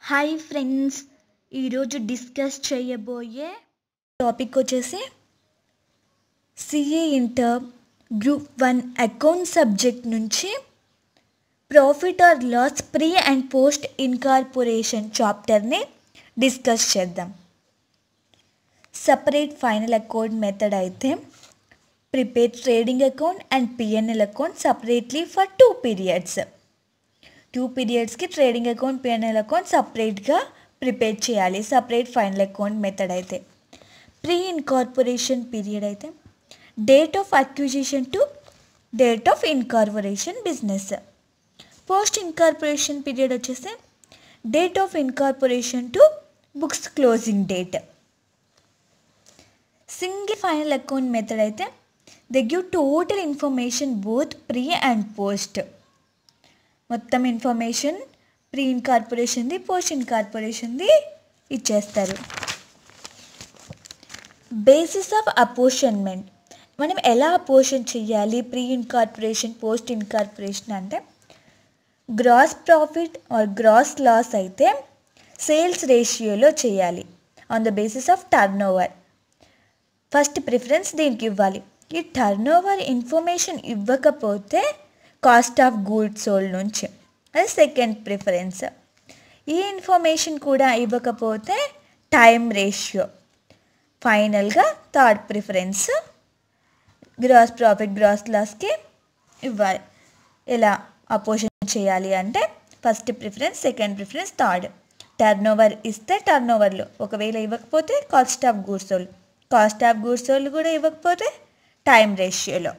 Hi friends ఈరోజు discuss చేయబోయే topic వచ్చేసి CA inter group one account subject నుంచి profit or loss pre and post incorporation చాప్టర్ని discuss చేద్దాం సపరేట్ ఫైనల్ అకౌంట్ మెథడ్ అయితే prepare trading account and PNL account separately for two periods two పీరియడ్స్కి trading account PNL account సపరేట్గా prepare చేయాలి separate final account method అయితే pre incorporation period అయితే date of acquisition to date of incorporation business post incorporation period వచ్చేసి date of incorporation to books closing date single final account method అయితే they give total information both pre and post మొత్తం ఇన్ఫర్మేషన్ pre ఇన్కార్పొరేషన్ది post ఇన్కార్పొరేషన్ది ఇచ్చేస్తారు basis of apportionment మనం ఎలా apportion చేయాలి ప్రీ ఇన్కార్పొరేషన్ పోస్ట్ ఇన్కార్పొరేషన్ అంటే gross profit or gross loss అయితే సేల్స్ రేషియోలో చేయాలి on the basis of turnover first preference దీనికి ఇవ్వాలి ఈ టర్న్ ఓవర్ ఇన్ఫర్మేషన్ ఇవ్వకపోతే కాస్ట్ ఆఫ్ గూడ్స్ సోల్డ్ నుంచి అది సెకండ్ ప్రిఫరెన్స్ ఈ ఇన్ఫర్మేషన్ కూడా ఇవ్వకపోతే టైం రేషియో ఫైనల్గా third preference gross profit gross లాస్కి ఇవ్వాలి ఎలా అపోజిషన్ చేయాలి అంటే first preference second preference third turnover ఇస్తే టర్న్ ఓవర్లు ఒకవేళ ఇవ్వకపోతే cost of goods sold cost of goods sold కూడా ఇవ్వకపోతే టైం రేషియోలో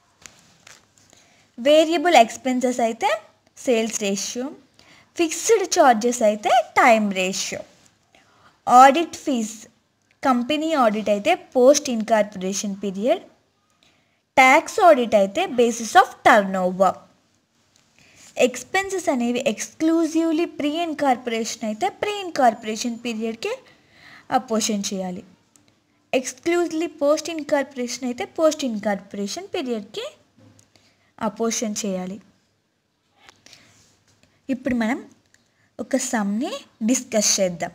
వేరియబుల్ ఎక్స్పెన్సెస్ అయితే సేల్స్ రేషియో ఫిక్స్డ్ ఛార్జెస్ అయితే time ratio audit fees company audit అయితే post incorporation period tax audit అయితే basis of turnover expenses అనేవి exclusively pre incorporation అయితే pre incorporation పీరియడ్కి అపోషన్ చేయాలి ఎక్స్క్లూజివ్లీ పోస్ట్ ఇన్కార్పొరేషన్ అయితే post incorporation పీరియడ్కి apportion చేయాలి ఇప్పుడు మనం ఒక సమ్ని డిస్కస్ చేద్దాం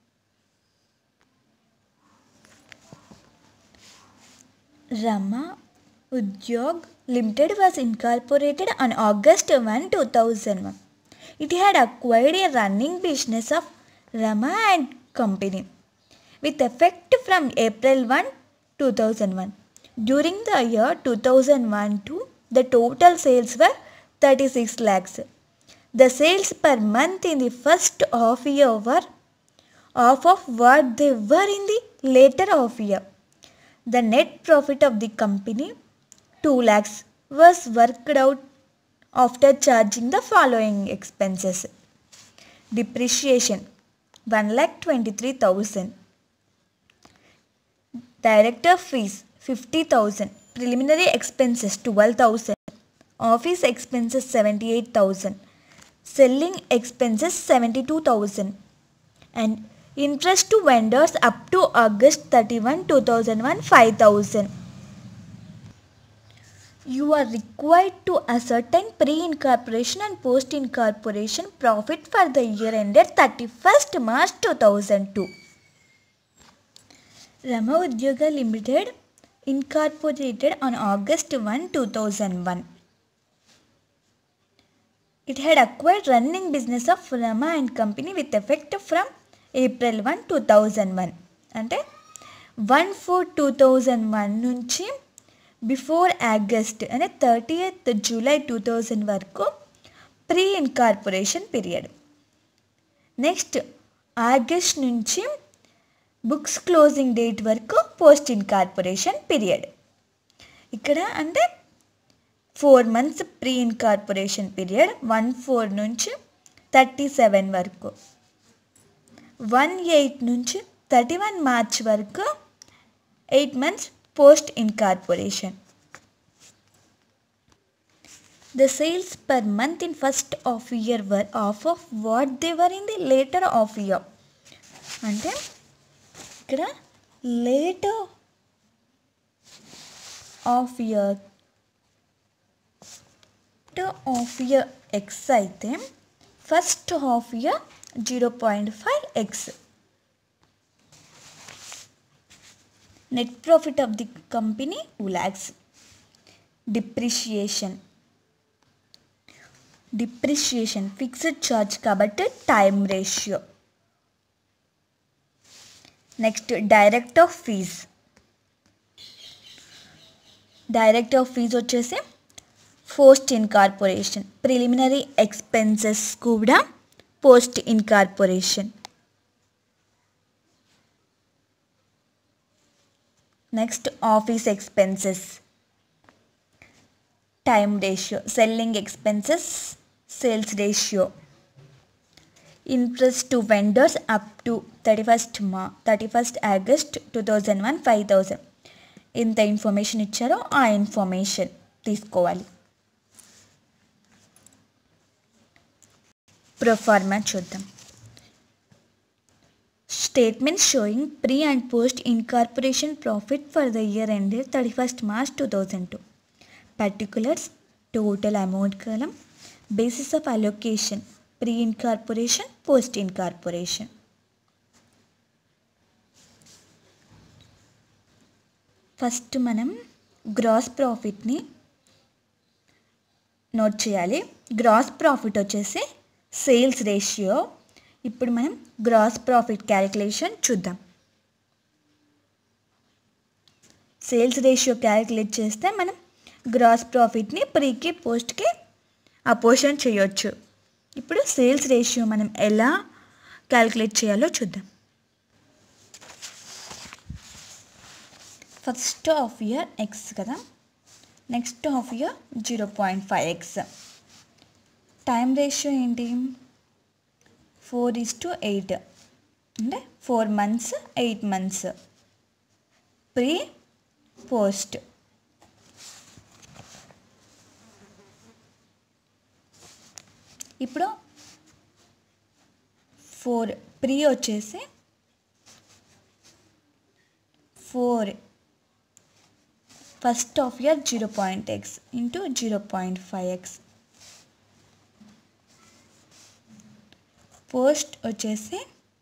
Rama Udyog Limited was incorporated on August 1, 2001. It had acquired a running business of Rama and Company with effect from April 1, 2001. During the year 2001 to the total sales were 36 lakhs. The sales per month in the first half year were half of what they were in the later half year. The net profit of the company, 2 lakhs, was worked out after charging the following expenses. Depreciation, 1 lakh 23,000. Director fees, 50,000. Preliminary expenses, 12,000. Office expenses, 78,000. Selling expenses, 72,000. And interest to vendors up to August 31, 2001 5000. You are required to ascertain pre-incorporation and post-incorporation profit for the year ended 31st March 2002. Rama Udyoga Limited incorporated on August 1, 2001. It had acquired running business of Rama and Company with effect from April one two thousand one అంటే one four two thousand one నుంచి before August అంటే thirty eighth July two thousand వరకు pre incorporation period next August నుంచి books closing date వరకు post incorporation period ఇక్కడ అంటే four months pre incorporation period one four నుంచి thirty seven వరకు one eight నుంచి థర్టీ వన్ మార్చ్ వరకు eight months post incorporation the sales per month in first of year were of of what they were in the later of year అంటే ఇక్కడ later of year of year X అయితే first half year zero point five X net profit of the company two lakhs depreciation depreciation fixed charge కాబట్టి time ratio next direct of fees direct of fees వచ్చేసి post incorporation preliminary expenses కూడా post incorporation next office expenses time ratio selling expenses sales ratio interest to vendors up to thirty first మా thirty first August two thousand one five thousand ఎంత information ఇచ్చారో ఆ information తీసుకోవాలి proforma చూద్దాం statement showing pre and post incorporation profit for the year ended thirty first March two thousand two particulars total amount కాలం basis of allocation pre incorporation post incorporation first మనం gross ప్రాఫిట్ని note చేయాలి gross profit వచ్చేసి sales ratio ఇప్పుడు మనం gross profit calculation చూద్దాం sales ratio calculate చేస్తే మనం గ్రాస్ ప్రాఫిట్ని ప్రీకి పోస్ట్కి అపోషన్ చేయొచ్చు ఇప్పుడు సేల్స్ రేషియో మనం ఎలా క్యాలిక్యులేట్ చేయాలో చూద్దాం ఫస్ట్ హాఫ్ ఇయర్ ఎక్స్ కదా next half year zero point five X time ratio ఏంటి ఫోర్ ఈస్ టు ఎయిట్ అంటే four months eight months pre post ఇప్పుడు ఫోర్ ప్రీ వచ్చేసి four first of year zero point X into zero point five X post వచ్చేసి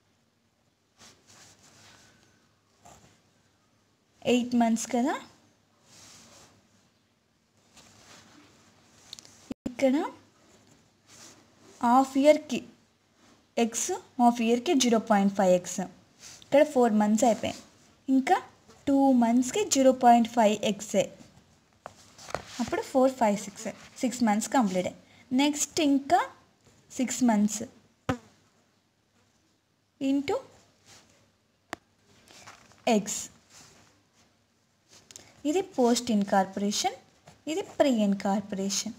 eight months కదా ఇక్కడ half ఇయర్కి X half ఇయర్కి zero point five X ఇక్కడ four months అయిపోయాయి ఇంకా టూ మంత్స్కి జీరో పాయింట్ ఫైవ్ ఎక్సే అప్పుడు four five six six months complete అయ్యాయి నెక్స్ట్ ఇంకా సిక్స్ మంత్స్ ఇంటూ ఎక్స్ ఇది పోస్ట్ ఇన్కార్పొరేషన్ ఇది pre incorporation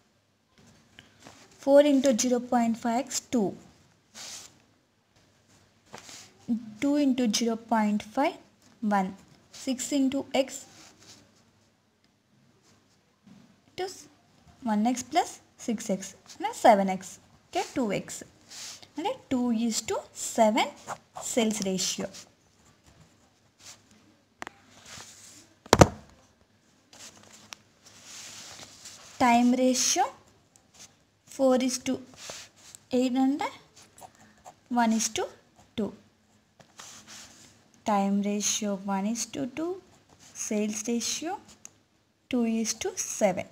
four into zero point five X two two into zero point five one six into X to one X plus six X అంటే seven X okay two X అంటే two is to seven sales ratio time ratio four is to eight అంటే one is to two time ratio one is to two sales ratio two is to seven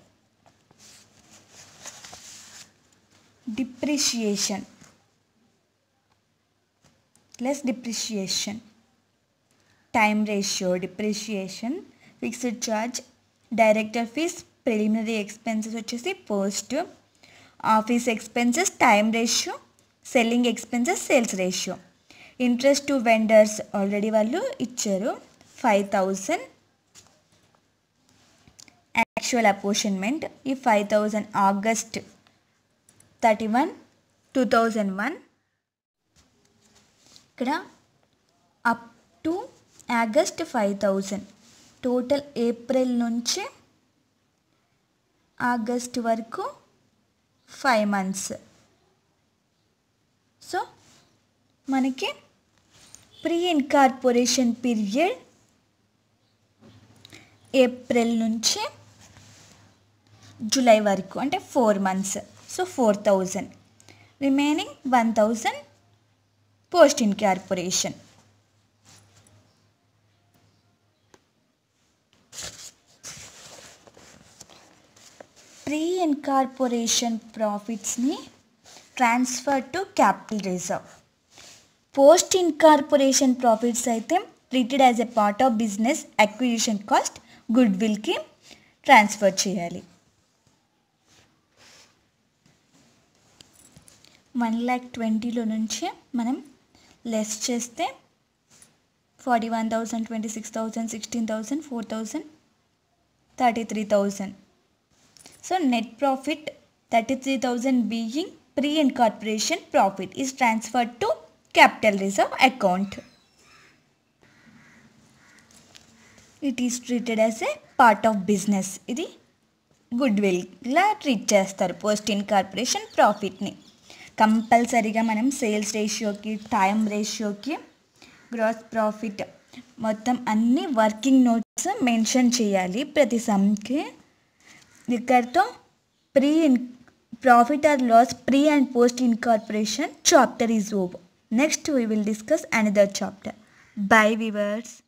depreciation less depreciation time ratio depreciation fixed charge director fees preliminary expenses వచ్చేసి post office expenses time ratio selling expenses sales ratio interest to vendors already వాళ్ళు ఇచ్చారు five thousand actual apportionment ఈ five thousand August thirty one two thousand one ఇక్కడ up to August five thousand total April నుంచి August వరకు five months so మనకి pre incorporation period April నుంచి July వరకు అంటే four months so four thousand remaining one thousand post incorporation pre incorporation ప్రాఫిట్స్ని transfer to capital reserve post incorporation profits అయితే treated as a part of business acquisition cost good విల్కి transfer చేయాలి one lakh ట్వంటీలో నుంచి మనం less చేస్తే forty one thousand twenty six thousand sixteen thousand four thousand thirty three thousand so net profit thirty three thousand being pre incorporation profit is transferred to capital reserve account it is treated as a part of business ఇది good విల్లా treat చేస్తారు post incorporation ప్రాఫిట్ని కంపల్సరీగా మనం sales రేషియోకి time రేషియోకి gross profit మొత్తం అన్ని వర్కింగ్ నోట్స్ మెన్షన్ చేయాలి ప్రతి సమ్కి ఇక్కడితో pre in profit or loss pre and post incorporation chapter is over next we will discuss another chapter bye viewers